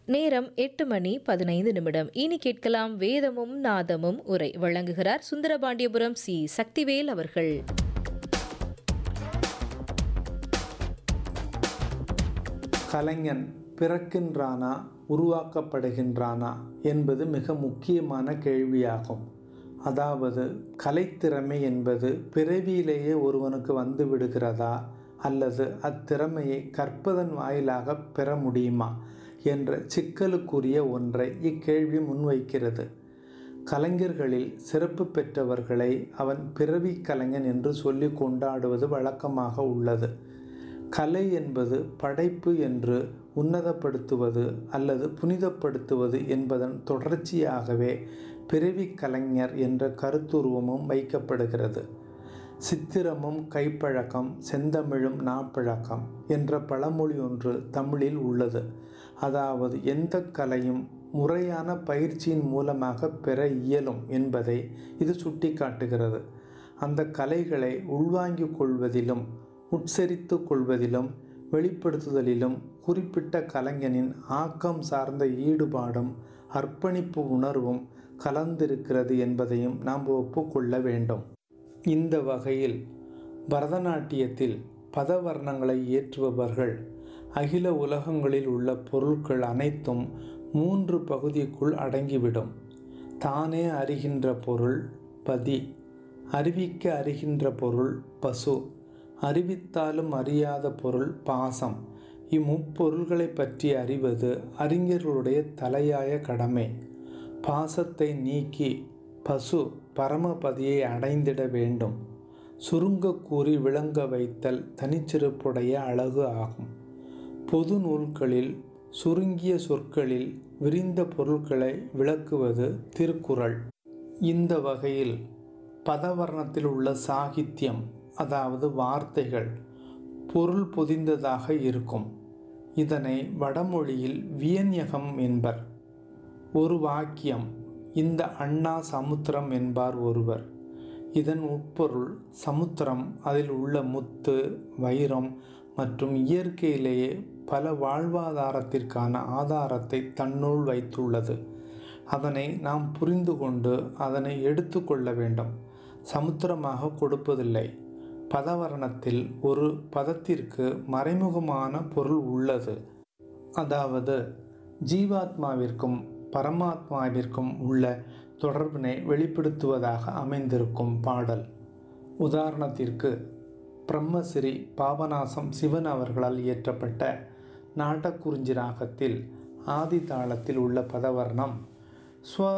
நேரம் எட்டு மணி பதினைந்து நிமிடம் இனி கேட்கலாம் வேதமும் நாதமும் உரை வழங்குகிறார் சுந்தரபாண்டியபுரம் சி சக்திவேல் அவர்கள் கலைஞன் பிறக்கின்றானா உருவாக்கப்படுகின்றானா என்பது மிக முக்கியமான கேள்வியாகும் அதாவது கலைத்திறமை என்பது பிறவியிலேயே ஒருவனுக்கு வந்து விடுகிறதா அல்லது அத்திறமையை கற்பதன் வாயிலாக பெற முடியுமா என்ற சிக்கலுக்குரிய ஒன்றை இக்கேள்வி முன்வைக்கிறது கலைஞர்களில் சிறப்பு பெற்றவர்களை அவன் பிறவி கலைஞன் என்று சொல்லி கொண்டாடுவது வழக்கமாக உள்ளது கலை என்பது படைப்பு என்று உன்னதப்படுத்துவது அல்லது புனிதப்படுத்துவது என்பதன் தொடர்ச்சியாகவே பிறவி கலைஞர் என்ற கருத்துருவமும் வைக்கப்படுகிறது சித்திரமும் கைப்பழக்கம் செந்தமிழும் நாப்பழக்கம் என்ற பழமொழி ஒன்று தமிழில் உள்ளது அதாவது எந்த கலையும் முறையான பயிற்சியின் மூலமாக பெற இயலும் என்பதை இது சுட்டிக்காட்டுகிறது அந்த கலைகளை உள்வாங்கிக் கொள்வதிலும் உட்சரித்து கொள்வதிலும் வெளிப்படுத்துதலிலும் குறிப்பிட்ட கலைஞனின் ஆக்கம் சார்ந்த ஈடுபாடும் அர்ப்பணிப்பு உணர்வும் கலந்திருக்கிறது என்பதையும் நாம் ஒப்புக்கொள்ள வேண்டும் இந்த வகையில் பரதநாட்டியத்தில் பதவர்ணங்களை ஏற்றுபவர்கள் அகில உலகங்களில் உள்ள பொருட்கள் அனைத்தும் மூன்று பகுதிக்குள் அடங்கிவிடும் தானே அறிகின்ற பொருள் பதி அறிவிக்க அறிகின்ற பொருள் பசு அறிவித்தாலும் அறியாத பொருள் பாசம் இம்முப்பொருள்களை பற்றி அறிவது அறிஞர்களுடைய தலையாய கடமை பாசத்தை நீக்கி பசு பரமபதியை அடைந்திட வேண்டும் சுருங்க கூறி விளங்க வைத்தல் தனிச்சிறப்புடைய அழகு ஆகும் பொது நூல்களில் சுருங்கிய சொற்களில் விரிந்த பொருட்களை விளக்குவது திருக்குறள் இந்த வகையில் பதவர்ணத்தில் உள்ள சாகித்யம் அதாவது வார்த்தைகள் பொருள் பொதிந்ததாக இருக்கும் இதனை வடமொழியில் வியன்யகம் என்பர் ஒரு வாக்கியம் இந்த அண்ணா சமுத்திரம் என்பார் ஒருவர் இதன் உட்பொருள் சமுத்திரம் அதில் உள்ள முத்து வைரம் மற்றும் இயற்கையிலேயே பல வாழ்வாதாரத்திற்கான ஆதாரத்தை தன்னுள் வைத்துள்ளது அதனை நாம் புரிந்து கொண்டு அதனை எடுத்துக்கொள்ள வேண்டும் சமுத்திரமாக கொடுப்பதில்லை பதவர்ணத்தில் ஒரு பதத்திற்கு மறைமுகமான பொருள் உள்ளது அதாவது ஜீவாத்மாவிற்கும் பரமாத்மாவிற்கும் உள்ள தொடர்பினை வெளிப்படுத்துவதாக அமைந்திருக்கும் பாடல் உதாரணத்திற்கு பிரம்மசிறி பாபநாசம் சிவன் அவர்களால் இயற்றப்பட்ட நாட்டக்குறிஞ்சி ராகத்தில் ஆதி தாளத்தில் உள்ள பதவர்ணம் ஸ்வ